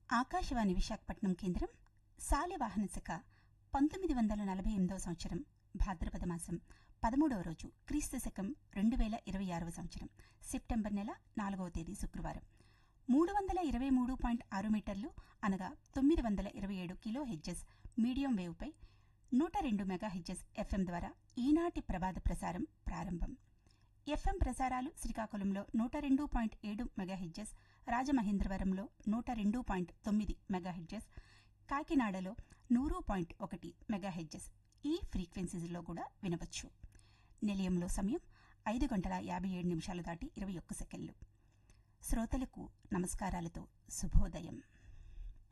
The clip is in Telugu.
ఆకాశవాణి విశాఖపట్నం కేంద్రం శాలివాహన శాఖ పంతొమ్మిది వందల నలభై ఎనిమిదవ సంవత్సరం భాద్రపద మాసం పదమూడవ రోజు క్రీస్తు శకం రెండు వేల ఇరవై ఆరవ సంవత్సరం సెప్టెంబర్ నెల నాలుగవ తేదీ శుక్రవారం మూడు వందల ఇరవై మూడు పాయింట్ ఆరు మీటర్లు అనగా తొమ్మిది వందల ఇరవై ఏడు కిలో హెచ్ఎస్ మీడియం వేవ్పై నూట రెండు మెగా హెచ్ఎస్ ఎఫ్ఎం ద్వారా ఈనాటి ప్రభాత ప్రసారం ప్రారంభం ఎఫ్ఎం ప్రసారాలు శ్రీకాకుళంలో నూట రెండు పాయింట్ ఏడు మెగాహెడ్జెస్ రాజమహేంద్రవరంలో నూట రెండు పాయింట్ తొమ్మిది మెగాహెడ్జెస్ కాకినాడలో నూరు పాయింట్ ఒకటి మెగాహెడ్జెస్ ఈ ఫ్రీక్వెన్సీస్లో కూడా వినవచ్చు నిలయంలో సమయం ఐదు గంటల యాభై ఏడు నిమిషాలు దాటి ఇరవై ఒక్క సెకండ్లు శ్రోతలకు నమస్కారాలతో శుభోదయం